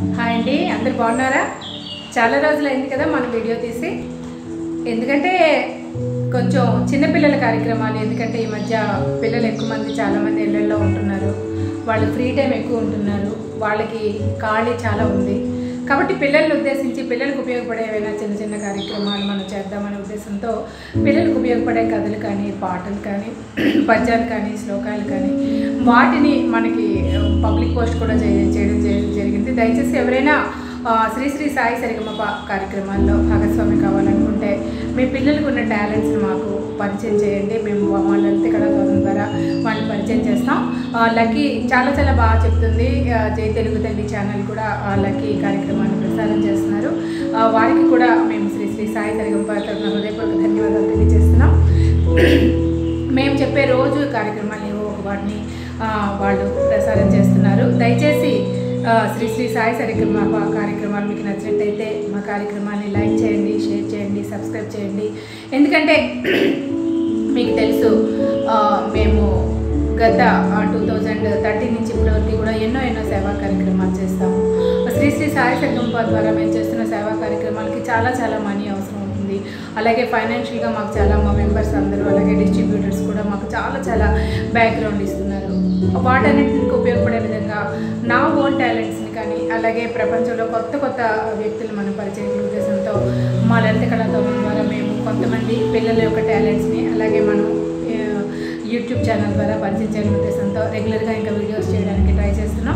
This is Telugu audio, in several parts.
హాయ్ అండి అందరు బాగున్నారా చాలా రోజులు అయింది కదా మన వీడియో తీసి ఎందుకంటే కొంచెం చిన్నపిల్లల కార్యక్రమాలు ఎందుకంటే ఈ మధ్య పిల్లలు ఎక్కువ మంది చాలామంది ఇళ్ళల్లో ఉంటున్నారు వాళ్ళు ఫ్రీ టైం ఎక్కువ ఉంటున్నారు వాళ్ళకి ఖాళీ చాలా ఉంది కాబట్టి పిల్లల్ని ఉద్దేశించి పిల్లలకు ఉపయోగపడే ఏవైనా చిన్న చిన్న కార్యక్రమాలు మనం చేద్దామనే ఉద్దేశంతో పిల్లలకు ఉపయోగపడే కథలు కానీ పాటలు కానీ పద్యాలు కానీ శ్లోకాలు కానీ వాటిని మనకి పబ్లిక్ పోస్ట్ కూడా చేయ- చేయడం జరి- జరిగింది దయచేసి ఎవరైనా ఆ, శ్రీ శ్రీ సాయి సరిగమప కార్యక్రమాల్లో భాగస్వామి కావాలనుకుంటే మీ పిల్లలకు ఉన్న టాలెంట్స్ని మాకు పరిచయం చేయండి మేము మా లలిత కళాభవనం ద్వారా వాళ్ళని పరిచయం చేస్తాం ఆ, లక్కీ చాలా చాలా బాగా చెప్తుంది ఆ, జై తెలుగు తల్లి ఛానల్ కూడా ఆ, లక్కీ కార్యక్రమాన్ని ప్రసారం చేస్తున్నారు ఆ, వారికి కూడా మేము శ్రీ శ్రీ సాయి సరిగమప తరఫున హృదయపూర్వక ధన్యవాదాలు తెలియజేస్తున్నాం మేము చెప్పే రోజు కార్యక్రమాలు ఏవో ఒక వాటిని ఆ, వాళ్ళు ప్రసారం చేస్తున్నారు దయచేసి ఆ, శ్రీ శ్రీ సాయి సరిగ్రమ కార్యక్రమాలు మీకు నచ్చినట్టయితే మా కార్యక్రమాన్ని లైక్ చేయండి షేర్ చేయండి సబ్స్క్రైబ్ చేయండి ఎందుకంటే మీకు తెలుసు ఆ, మేము గత టూ థౌజండ్ థర్టీన్ నుంచి ఇప్పటివరకు కూడా ఎన్నో ఎన్నో సేవా కార్యక్రమాలు చేస్తాము శ్రీ శ్రీ సాయి సంగంప ద్వారా మేము చేస్తున్న సేవా కార్యక్రమాలకి చాలా చాలా మనీ అవసరం ఉంటుంది అలాగే ఫైనాన్షియల్గా మాకు చాలా మా మెంబర్స్ అందరూ అలాగే డిస్ట్రిబ్యూటర్స్ కూడా మాకు చాలా చాలా బ్యాక్గ్రౌండ్ ఇస్తున్నారు వాటన్నిటికి ఉపయోగపడే విధంగా నా ఓన్ టాలెంట్స్ని కానీ అలాగే ప్రపంచంలో కొత్త కొత్త వ్యక్తులు మనం పరిచయం ఉద్దేశంతో మా లలిత కళాతోమం ద్వారా మేము కొంతమంది పిల్లల యొక్క టాలెంట్స్ని అలాగే మనం ఆ, యూట్యూబ్ ఛానల్ ద్వారా పరిచయం చేయాలనే ఉద్దేశంతో రెగ్యులర్గా ఇంకా వీడియోస్ చేయడానికి ట్రై చేస్తున్నాం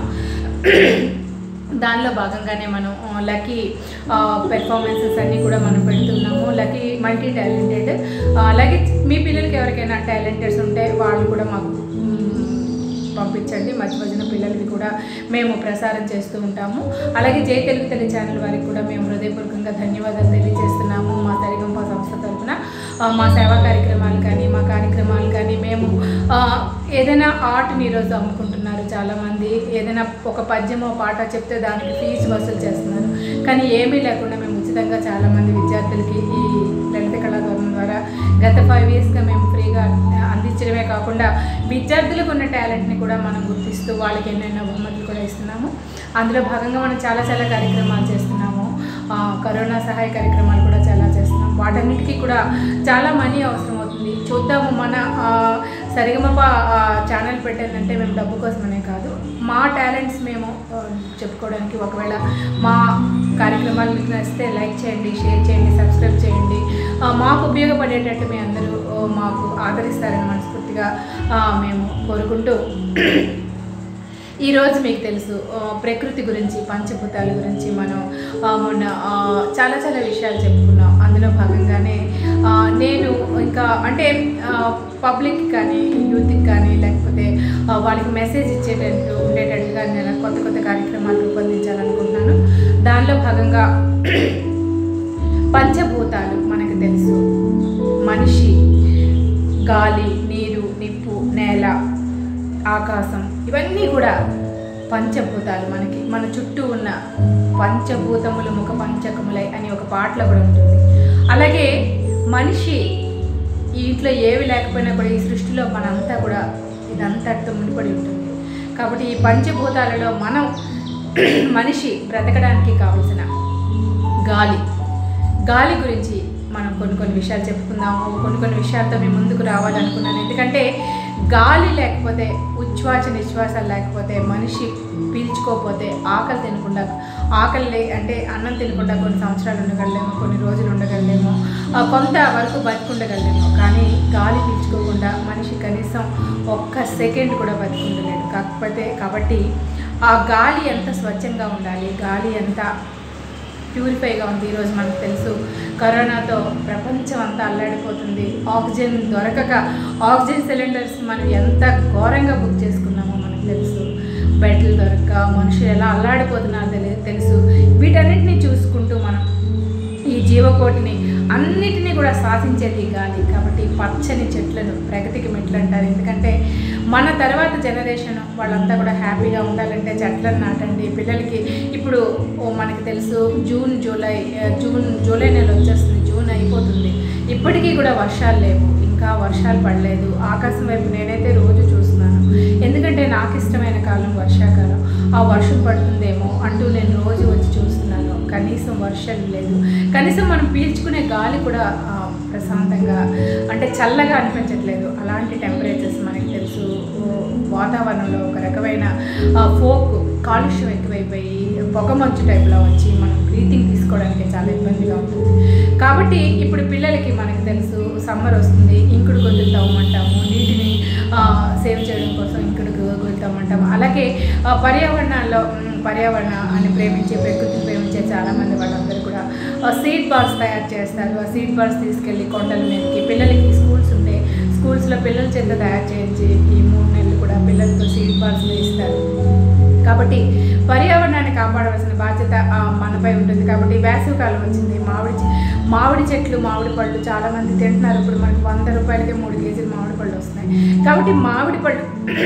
దానిలో భాగంగానే మనం ఆ, లక్కీ పెర్ఫార్మెన్సెస్ అన్నీ కూడా మనం పెడుతున్నాము లక్కీ మల్టీ టాలెంటెడ్ అలాగే మీ పిల్లలకి ఎవరికైనా టాలెంటెడ్స్ ఉంటే వాళ్ళు కూడా మాకు మ్, పంపించండి మధ్య మధ్యన పిల్లలకి కూడా మేము ప్రసారం చేస్తూ ఉంటాము అలాగే జై తెలుగు తల్లి ఛానల్ వారికి కూడా మేము హృదయపూర్వకంగా ధన్యవాదాలు తెలియజేస్తున్నాము మా సరిగంప సంస్థ తరఫున ఆ, మా సేవా కార్యక్రమాలు కానీ మా కార్యక్రమాలు కానీ మేము ఆ, ఏదైనా ఆర్ట్ని ఈరోజు అమ్ముకుంటున్నారు చాలామంది ఏదైనా ఒక పద్యమో పాట చెప్తే దానికి ఫీజు వసూలు చేస్తున్నారు కానీ ఏమీ లేకుండా మేము ఉచితంగా చాలామంది విద్యార్థులకి ఈ లలిత కళాభవనం ద్వారా గత ఫైవ్ ఇయర్స్గా మేము ఫ్రీగా అందించడమే కాకుండా విద్యార్థులకు ఉన్న టాలెంట్ని కూడా మనం గుర్తిస్తూ వాళ్ళకి ఎన్నెన్నో బహుమతులు కూడా ఇస్తున్నాము అందులో భాగంగా మనం చాలా చాలా కార్యక్రమాలు చేస్తున్నాము ఆ, కరోనా సహాయ కార్యక్రమాలు కూడా చాలా చేస్తున్నాం వాటన్నిటికీ కూడా చాలా మనీ అవసరం అవుతుంది చూద్దాము మన ఆ, సరిగమప ఆ, ఛానల్ పెట్టానంటే మేము డబ్బు కోసమనే కాదు మా టాలెంట్స్ మేము ఆ, చెప్పుకోవడానికి ఒకవేళ మా కార్యక్రమాలు మీకు నచ్చితే లైక్ చేయండి షేర్ చేయండి సబ్స్క్రైబ్ చేయండి ఆ, మాకు ఉపయోగపడేటట్టు మీ అందరూ ఆ, మాకు ఆదరిస్తారని మనస్ఫూర్తిగా ఆ, మేము కోరుకుంటూ ఈరోజు మీకు తెలుసు ఆ, ప్రకృతి గురించి పంచభూతాల గురించి మనం ఆ, మొన్న ఆ, చాలా చాలా విషయాలు చెప్పుకున్నాం అందులో భాగంగానే ఆ, నేను ఇంకా అంటే పబ్లిక్ కానీ యూత్కి కానీ లేకపోతే ఆ, వాళ్ళకి మెసేజ్ ఇచ్చేటట్టు ఉండేటట్టుగా నేను కొత్త కొత్త కార్యక్రమాలు రూపొందించాలనుకుంటున్నాను దానిలో భాగంగా పంచభూతాలు మనకు తెలుసు మనిషి గాలి నీరు నిప్పు నేల ఆకాశం ఇవన్నీ కూడా పంచభూతాలు మనకి మన చుట్టూ ఉన్న పంచభూతములు ముఖ పంచకములై అని ఒక పాటలో కూడా ఉంటుంది అలాగే మనిషి ఈ ఇంట్లో ఏవి లేకపోయినా కూడా ఈ సృష్టిలో మనంతా కూడా ఇదంతటితో ముడిపడి ఉంటుంది కాబట్టి ఈ పంచభూతాలలో మనం మనిషి బ్రతకడానికి కావలసిన గాలి గాలి గురించి మనం కొన్ని కొన్ని విషయాలు చెప్పుకుందాము కొన్ని కొన్ని విషయాలతో మేము ముందుకు రావాలనుకున్నాను ఎందుకంటే గాలి లేకపోతే ఉచ్ఛ్వాస నిశ్వాసాలు లేకపోతే మనిషి పీల్చుకోకపోతే ఆకలి తినకుండా ఆకలి లే అంటే అన్నం తినకుండా కొన్ని సంవత్సరాలు ఉండగలేము కొన్ని రోజులు ఉండగలేము ఆ, కొంత వరకు బతికుండగలేము కానీ గాలి పీల్చుకోకుండా మనిషి కనీసం ఒక్క సెకండ్ కూడా బతికుండలేడు కాకపోతే కాబట్టి ఆ గాలి ఎంత స్వచ్ఛంగా ఉండాలి గాలి ఎంత ప్యూరిఫైగా ఉంది ఈరోజు మనకు తెలుసు కరోనాతో ప్రపంచం అంతా అల్లాడిపోతుంది ఆక్సిజన్ దొరకక ఆక్సిజన్ సిలిండర్స్ మనం ఎంత ఘోరంగా బుక్ చేసుకున్నామో మనకు తెలుసు బెడ్లు దొరక్క మనుషులు ఎలా అల్లాడిపోతున్నారో తెలి- తెలుసు వీటన్నిటిని చూసుకుంటూ మనం ఈ జీవకోటిని అన్నిటినీ కూడా శ్వాసించేది ఈ గాలి కాబట్టి పచ్చని చెట్లను ప్రగతికి మెట్లు అంటారు ఎందుకంటే మన తర్వాత జనరేషన్ వాళ్ళంతా కూడా హ్యాపీగా ఉండాలంటే చెట్లను నాటండి పిల్లలకి ఇప్పుడు ఓ మనకి తెలుసు జూన్ జూలై ఆ, జూన్ జూలై నెల వచ్చేస్తుంది జూన్ అయిపోతుంది ఇప్పటికీ కూడా వర్షాలు లేవు ఇంకా వర్షాలు పడలేదు ఆకాశం వైపు నేనైతే రోజు చూస్తున్నాను ఎందుకంటే నాకు ఇష్టమైన కాలం వర్షాకాలం ఆ వర్షం పడుతుందేమో అంటూ నేను రోజు వచ్చి చూస్తున్నాను కనీసం వర్షం లేదు కనీసం మనం పీల్చుకునే గాలి కూడా ఆ, ప్రశాంతంగా అంటే చల్లగా అనిపించట్లేదు అలాంటి టెంపరేచర్స్ మనకి తెలుసు ఓ, వాతావరణంలో ఒక రకమైన ఫోక్ కాలుష్యం ఎక్కువైపోయి పొగ మంచు టైప్లో వచ్చి మనం బ్రీతింగ్ తీసుకోవడానికి చాలా ఇబ్బందిగా ఉంటుంది కాబట్టి ఇప్పుడు పిల్లలకి మనకు తెలుసు సమ్మర్ వస్తుంది ఇంకుడు గొంతులు తవ్వమంటాము నీటిని సేవ్ చేయడం కోసం ఇంకుడు గొంతులు తవ్వమంటాము అలాగే ఆ, పర్యావరణాల్లో మ్, పర్యావరణాన్ని ప్రేమించే ప్రకృతిని ప్రేమించే చాలామంది వాళ్ళందరూ కూడా సీడ్ బాల్స్ తయారు చేస్తారు ఆ సీడ్ బాల్స్ తీసుకెళ్ళి కొండల మీదకి పిల్లలకి స్కూల్స్ ఉంటే స్కూల్స్లో పిల్లల చేత తయారు చేయించి ఈ మూడు నెలలు కూడా పిల్లలతో సీడ్ బాల్స్ వేస్తారు కాబట్టి పర్యావరణాన్ని కాపాడవలసిన బాధ్యత ఆ, మనపై ఉంటుంది కాబట్టి వేసవికాలం వచ్చింది మామిడి చె- మామిడి చెట్లు మామిడి పళ్ళు చాలా మంది తింటున్నారు ఇప్పుడు మనకి వంద రూపాయలకి మూడు కేజీలు మామిడి పళ్ళు వస్తున్నాయి కాబట్టి మామిడి పళ్ళు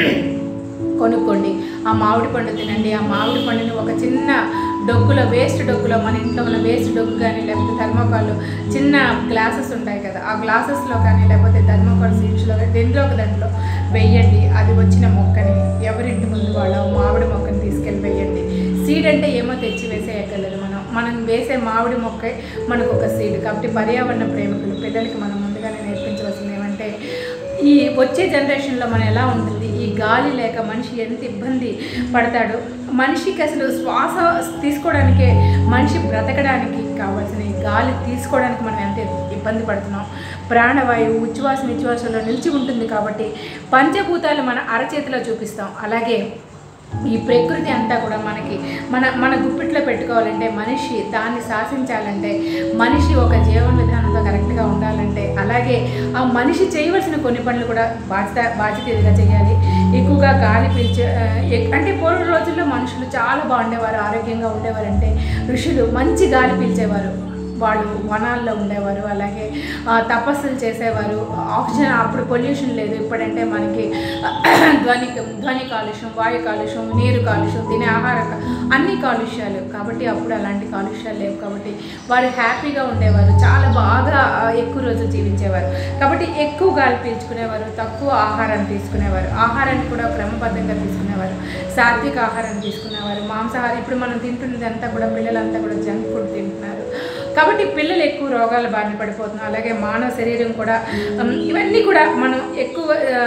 కొనుక్కోండి ఆ మామిడి పండు తినండి ఆ మామిడి పండుని ఒక చిన్న డొక్కులో వేస్ట్ డొక్కులో మన ఇంట్లో ఉన్న వేస్ట్ డొక్కు కానీ లేకపోతే థర్మోకాల్ చిన్న గ్లాసెస్ ఉంటాయి కదా ఆ గ్లాసెస్లో కానీ లేకపోతే థర్మోకాల్ సీట్స్లో కానీ దేంట్లో ఒక దాంట్లో వెయ్యండి అది వచ్చిన మొక్కని ఎవరింటి ముందు వాళ్ళ మామిడి మొక్కని తీసుకెళ్ళి వెయ్యండి సీడ్ అంటే ఏమో తెచ్చి వేసేయక్కర్లేదు మనం మనం వేసే మామిడి మొక్కే మనకు ఒక సీడ్ కాబట్టి పర్యావరణ ప్రేమికులు పిల్లలకి మనం ముందుగానే నేర్పించవలసింది ఏమంటే ఈ వచ్చే జనరేషన్లో మనం ఎలా ఉంటుంది ఈ గాలి లేక మనిషి ఎంత ఇబ్బంది పడతాడో మనిషికి అసలు శ్వాస తీసుకోవడానికే మనిషి బ్రతకడానికి కావాల్సిన ఈ గాలి తీసుకోవడానికి మనం ఎంత ఇబ్బంది పడుతున్నాం ప్రాణవాయువు ఉచ్ఛ్వాస నిశ్వాసంలో నిలిచి ఉంటుంది కాబట్టి పంచభూతాలు మన అరచేతిలో చూపిస్తాం అలాగే ఈ ప్రకృతి అంతా కూడా మనకి మన మన గుప్పిట్లో పెట్టుకోవాలంటే మనిషి దాన్ని శాసించాలంటే మనిషి ఒక జీవన విధానంతో కరెక్ట్గా ఉండాలంటే అలాగే ఆ మనిషి చేయవలసిన కొన్ని పనులు కూడా బాధ్యత బాధ్యతగా చేయాలి ఎక్కువగా గాలి పీల్చే ఆ, ఎక్- అంటే పూర్వ రోజుల్లో మనుషులు చాలా బాగుండేవారు ఆరోగ్యంగా ఉండేవారు అంటే ఋషులు మంచి గాలి పీల్చేవారు వాళ్ళు వనాల్లో ఉండేవారు అలాగే ఆ, తపస్సులు చేసేవారు ఆక్సిజన్ అప్పుడు పొల్యూషన్ లేదు ఇప్పుడంటే మనకి ధ్వని ధ్వని కాలుష్యం వాయు కాలుష్యం నీరు కాలుష్యం తినే ఆహార కా- అన్ని కాలుష్యాలు కాబట్టి అప్పుడు అలాంటి కాలుష్యాలు లేవు కాబట్టి వారు హ్యాపీగా ఉండేవారు చాలా బాగా ఆ, ఎక్కువ రోజులు జీవించేవారు కాబట్టి ఎక్కువ గాలి పీల్చుకునేవారు తక్కువ ఆహారాన్ని తీసుకునేవారు ఆహారాన్ని కూడా క్రమబద్ధంగా తీసుకునేవారు సాత్విక ఆహారాన్ని తీసుకునేవారు మాంసాహారం ఇప్పుడు మనం తింటున్నది అంతా కూడా పిల్లలంతా కూడా జంక్ ఫుడ్ తింటున్నారు కాబట్టి పిల్లలు ఎక్కువ రోగాల బారిన పడిపోతున్నారు అలాగే మానవ శరీరం కూడా ఉమ్, ఇవన్నీ కూడా మనం ఎక్కువ ఆ,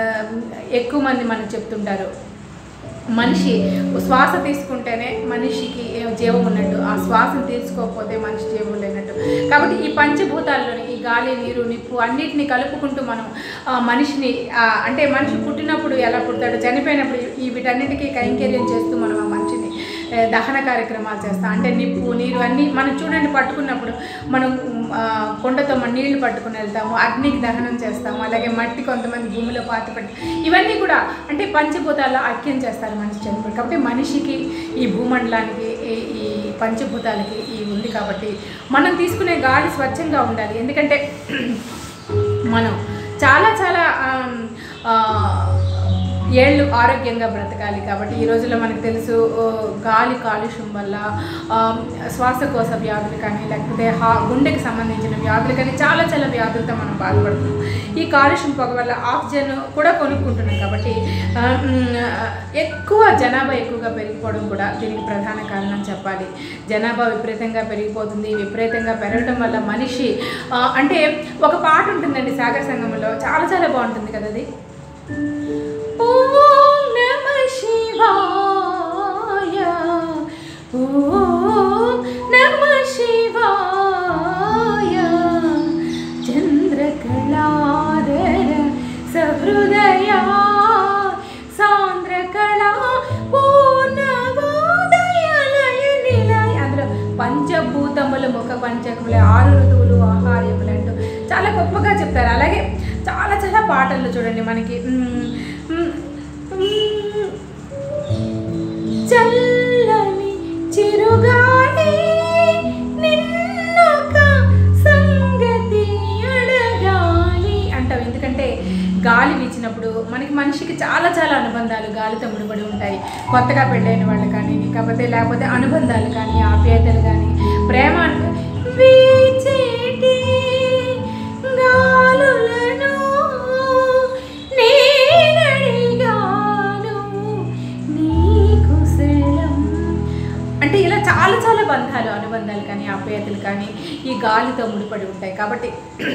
ఎక్కువ మంది మనకు చెప్తుంటారు మనిషి శ్వాస తీసుకుంటేనే మనిషికి ఏ- జీవం ఉన్నట్టు ఆ శ్వాసను తీసుకోకపోతే మనిషి జీవం లేనట్టు కాబట్టి ఈ పంచభూతాల్లోని ఈ గాలి నీరు నిప్పు అన్నిటిని కలుపుకుంటూ మనం ఆ, మనిషిని ఆ, అంటే మనిషి పుట్టినప్పుడు ఎలా పుడతాడు చనిపోయినప్పుడు ఈ వీటన్నిటికీ కైంకర్యం చేస్తూ మనం ఆ మనిషిని ఏ, దహన కార్యక్రమాలు చేస్తాం అంటే నిప్పు నీరు అన్నీ మనం చూడండి పట్టుకున్నప్పుడు మనం ఆ, కొండతో మన నీళ్లు పట్టుకుని వెళ్తాము అగ్నికి దహనం చేస్తాము అలాగే మట్టి కొంతమంది భూమిలో పాతి పెట్టి ఇవన్నీ కూడా అంటే పంచభూతాల్లో ఐక్యం చేస్తారు మనిషి చనిపోయి కాబట్టి మనిషికి ఈ భూమండలానికి ఈ- ఈ పంచభూతాలకి ఈ ఉంది కాబట్టి మనం తీసుకునే గాలి స్వచ్ఛంగా ఉండాలి ఎందుకంటే మనం చాలా చాలా ఆమ్, ఆ, ఏళ్ళు ఆరోగ్యంగా బ్రతకాలి కాబట్టి ఈ రోజుల్లో మనకు తెలుసు ఓ, గాలి కాలుష్యం వల్ల ఆమ్, శ్వాసకోశ వ్యాధులు కానీ లేకపోతే హా గుండెకి సంబంధించిన వ్యాధులు కానీ చాలా చాలా వ్యాధులతో మనం బాధపడుతున్నాం ఈ కాలుష్యం పొగ వల్ల ఆక్సిజన్ కూడా కొనుక్కుంటున్నాం కాబట్టి ఆ, మ్, ఎక్కువ జనాభా ఎక్కువగా పెరిగిపోవడం కూడా దీనికి ప్రధాన కారణం చెప్పాలి జనాభా విపరీతంగా పెరిగిపోతుంది విపరీతంగా పెరగడం వల్ల మనిషి ఆ, అంటే ఒక పాట ఉంటుందండి సాగర సంగమంలో చాలా చాలా బాగుంటుంది కదా అది ఓం నమ శివాయ ఓం నమ శివాయ చంద్రకళాధర సహృదయ సాంద్రకళా పూర్ణవోదయలయ నిలయ అందులో పంచభూతములు ముఖ పంచకములు ఆరు ఋతువులు ఆహార్యములు అంటూ చాలా గొప్పగా చెప్తారు అలాగే చాలా చాలా పాటలు చూడండి మనకి మ్, మ్, మ్, చల్లని చిరుగాలి నిన్నొక సంగతి అడగాలి అంటాం ఎందుకంటే గాలి వీచినప్పుడు మనకి మనిషికి చాలా చాలా అనుబంధాలు గాలితో ముడిపడి ఉంటాయి కొత్తగా పెళ్ళైన వాళ్ళు కానీ కాకపోతే లేకపోతే అనుబంధాలు కానీ ఆప్యాయతలు కానీ ప్రేమ అను- వీచేటి గాలులను నేనడిగాను చాలా చాలా బంధాలు అనుబంధాలు కానీ ఆప్యాయతలు కానీ ఈ గాలితో ముడిపడి ఉంటాయి కాబట్టి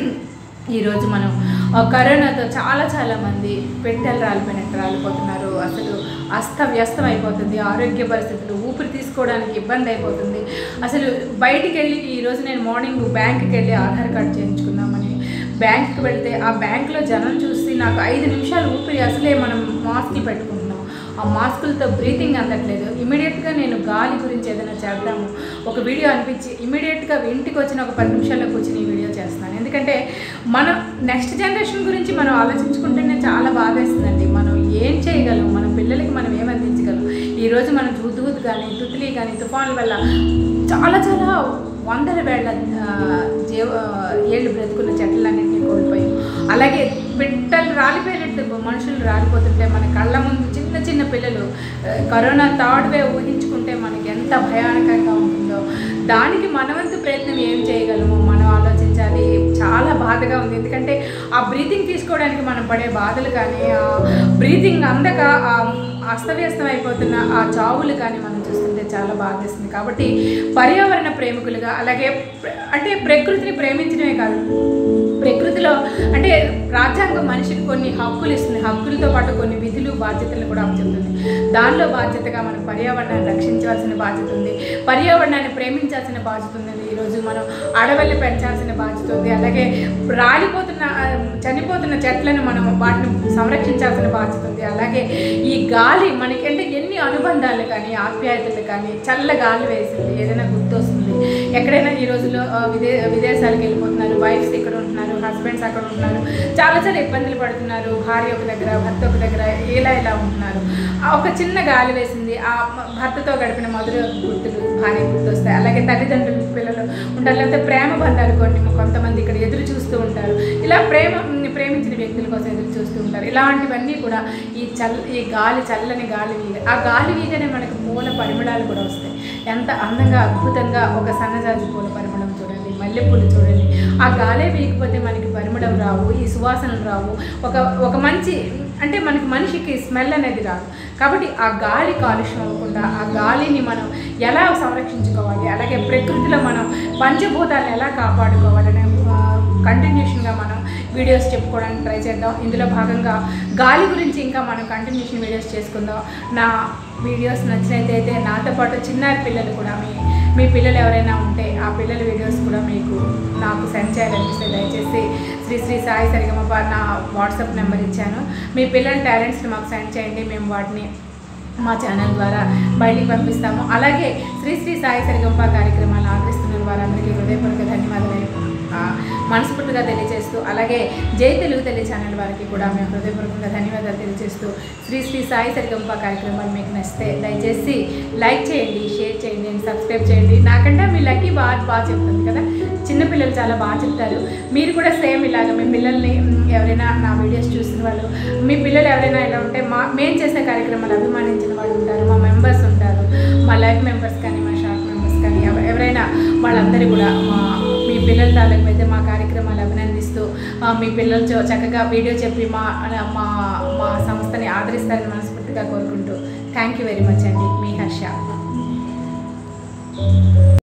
ఈరోజు మనం ఆ కరోనాతో చాలా చాలా మంది పెట్టెలు రాలిపోయినట్టు రాలిపోతున్నారు అసలు అస్తవ్యస్తం అయిపోతుంది ఆరోగ్య పరిస్థితులు ఊపిరి తీసుకోవడానికి ఇబ్బంది అయిపోతుంది అసలు బయటికి వెళ్ళి ఈరోజు నేను మార్నింగ్ బ్యాంక్కి వెళ్ళి ఆధార్ కార్డు చేయించుకుందామని బ్యాంక్కి వెళ్తే ఆ బ్యాంక్లో జనం చూసి నాకు ఐదు నిమిషాలు ఊపిరి అసలే మనం మాస్క్లు పెట్టుకుంటున్నాం ఆ మాస్కులతో బ్రీతింగ్ అందట్లేదు ఇమీడియట్గా నేను గాలి గురించి ఏదైనా చేద్దాము ఒక వీడియో అనిపించి ఇమీడియట్గా ఇంటికి వచ్చిన ఒక పది నిమిషాల్లో కూర్చొని ఈ వీడియో చేస్తున్నాను ఎందుకంటే మనం నెక్స్ట్ జనరేషన్ గురించి మనం ఆలోచించుకుంటేనే చాలా బాధేస్తుందండి మనం ఏం చేయగలం మన పిల్లలకి మనం ఏం అందించగలం ఈరోజు మనం జూదూద్ కానీ తుత్లీ కానీ తుఫాన్ల వల్ల చాలా చాలా వందల వేల ఆ, జీవ ఏళ్ళు బ్రతుకున్న చెట్లన్నింటినీ కోల్పోయాం అలాగే పిట్టలు రాలిపోయినట్టు మనుషులు రాలిపోతుంటే మన కళ్ళ ముందు చిన్న చిన్న పిల్లలు ఆ, కరోనా థర్డ్ వేవ్ ఊహించుకుంటే మనకి ఎంత భయానకంగా ఉంటుందో దానికి మనవంతు ప్రయత్నం ఏం చేయగలమో మనం ఆలోచించాలి చాలా బాధగా ఉంది ఎందుకంటే ఆ బ్రీతింగ్ తీసుకోవడానికి మనం పడే బాధలు కానీ ఆ బ్రీతింగ్ అందక ఆ అస్తవ్యస్తం అయిపోతున్న ఆ చావులు కానీ మనం చూస్తుంటే చాలా బాధేస్తుంది కాబట్టి పర్యావరణ ప్రేమికులుగా అలాగే ప్ర- అంటే ప్రకృతిని ప్రేమించడమే కాదు ప్రకృతిలో అంటే రాజ్యాంగం మనిషికి కొన్ని హక్కులు ఇస్తుంది హక్కులతో పాటు కొన్ని విధులు బాధ్యతలను కూడా చెప్తుంది దానిలో బాధ్యతగా మనం పర్యావరణాన్ని రక్షించవలసిన బాధ్యత ఉంది పర్యావరణాన్ని ప్రేమించాల్సిన బాధ్యత ఉంది ఈరోజు మనం అడవుల్ని పెంచాల్సిన బాధ్యత ఉంది అలాగే రాలిపోతున్న ఆ, చనిపోతున్న చెట్లను మనం వాటిని సంరక్షించాల్సిన బాధ్యత ఉంది అలాగే ఈ గాలి మనకి అంటే ఎన్ని అనుబంధాలు కానీ ఆప్యాయతలు కానీ చల్ల గాలి వేసింది ఏదైనా గుర్తొస్తుంది ఎక్కడైనా ఈ రోజుల్లో ఆ, విదే విదేశాలకు వెళ్ళిపోతున్నారు వైఫ్స్ ఇక్కడ ఉంటున్నారు హస్బెండ్స్ అక్కడ ఉంటున్నారు చాలా చాలా ఇబ్బందులు పడుతున్నారు భార్య ఒక దగ్గర భర్త ఒక దగ్గర ఇలా ఇలా ఉంటున్నారు ఆ ఒక చిన్న గాలి వేసింది ఆ మ- భర్తతో గడిపిన మధుర గుర్తులు భార్య గుర్తొస్తాయి అలాగే తల్లిదండ్రులు పిల్లలు ఉంటారు లేకపోతే ప్రేమ బంధాలు కొన్ని కొంతమంది ఇక్కడ ఎదురు చూస్తూ ఉంటారు ఇలా ప్రేమ ప్రేమించిన వ్యక్తుల కోసం ఎదురు చూస్తూ ఉంటారు ఇలాంటివన్నీ కూడా ఈ చల్ ఈ గాలి చల్లని గాలి వీగ ఆ గాలి వీగనే మనకు పూల పరిమళాలు కూడా వస్తాయి ఎంత అందంగా అద్భుతంగా ఒక సన్నజాజి పూల పరిమళం చూడండి మల్లెపూలు చూడండి ఆ గాలే వీగిపోతే మనకి పరిమళం రావు ఈ సువాసనలు రావు ఒక ఒక మంచి అంటే మనకి మనిషికి స్మెల్ అనేది రాదు కాబట్టి ఆ గాలి కాలుష్యం అవ్వకుండా ఆ గాలిని మనం ఎలా సంరక్షించుకోవాలి అలాగే ప్రకృతిలో మనం పంచభూతాలను ఎలా కాపాడుకోవాలనే కంటిన్యూషన్గా మనం వీడియోస్ చెప్పుకోవడానికి ట్రై చేద్దాం ఇందులో భాగంగా గాలి గురించి ఇంకా మనం కంటిన్యూషన్ వీడియోస్ చేసుకుందాం నా వీడియోస్ నచ్చినట్టయితే నాతో పాటు చిన్నారి పిల్లలు కూడా మీ మీ పిల్లలు ఎవరైనా ఉంటే ఆ పిల్లల వీడియోస్ కూడా మీకు నాకు సెండ్ చేయాలనిపిస్తే దయచేసి శ్రీ శ్రీ సాయి సరిగమప నా వాట్సాప్ నెంబర్ ఇచ్చాను మీ పిల్లల టాలెంట్స్ని మాకు సెండ్ చేయండి మేము వాటిని మా ఛానల్ ద్వారా బయటికి పంపిస్తాము అలాగే శ్రీ శ్రీ సాయి సరిగంప కార్యక్రమాలు ఆదరిస్తున్న వారందరికీ హృదయపూర్వక ధన్యవాదాలు ఆ, మనస్ఫూర్తిగా తెలియజేస్తూ అలాగే జై తెలుగు తల్లి ఛానల్ వారికి కూడా మేము హృదయపూర్వకంగా ధన్యవాదాలు తెలియజేస్తూ శ్రీ శ్రీ సాయి సరిగంప కార్యక్రమాలు మీకు నచ్చితే దయచేసి లైక్ చేయండి షేర్ చేయండి and సబ్స్క్రైబ్ చేయండి నాకంటే మీ లక్కీ బాగా బాగా చెప్తుంది కదా చిన్నపిల్లలు చాలా బాగా చెప్తారు మీరు కూడా సేమ్ ఇలాగ మీ పిల్లల్ని మ్, ఎవరైనా నా వీడియోస్ చూసిన వాళ్ళు మీ పిల్లలు ఎవరైనా ఇలా ఉంటే మా మేము చేసే కార్యక్రమాలు అభిమానించిన వాళ్ళు ఉంటారు మా మెంబర్స్ ఉంటారు మా లైఫ్ మెంబర్స్ కానీ మా షార్ట్ మెంబర్స్ కానీ ఎవ- ఎవరైనా వాళ్ళందరూ కూడా మా మీ పిల్లల తాలూకు అయితే మా కార్యక్రమాలు అభినందిస్తూ ఆ, మీ పిల్లలు చ- చక్కగా వీడియో చెప్పి మా మా మా సంస్థని ఆదరిస్తారని మనస్ఫూర్తిగా కోరుకుంటూ థ్యాంక్ యూ వెరీ మచ్ అండి మీ హర్ష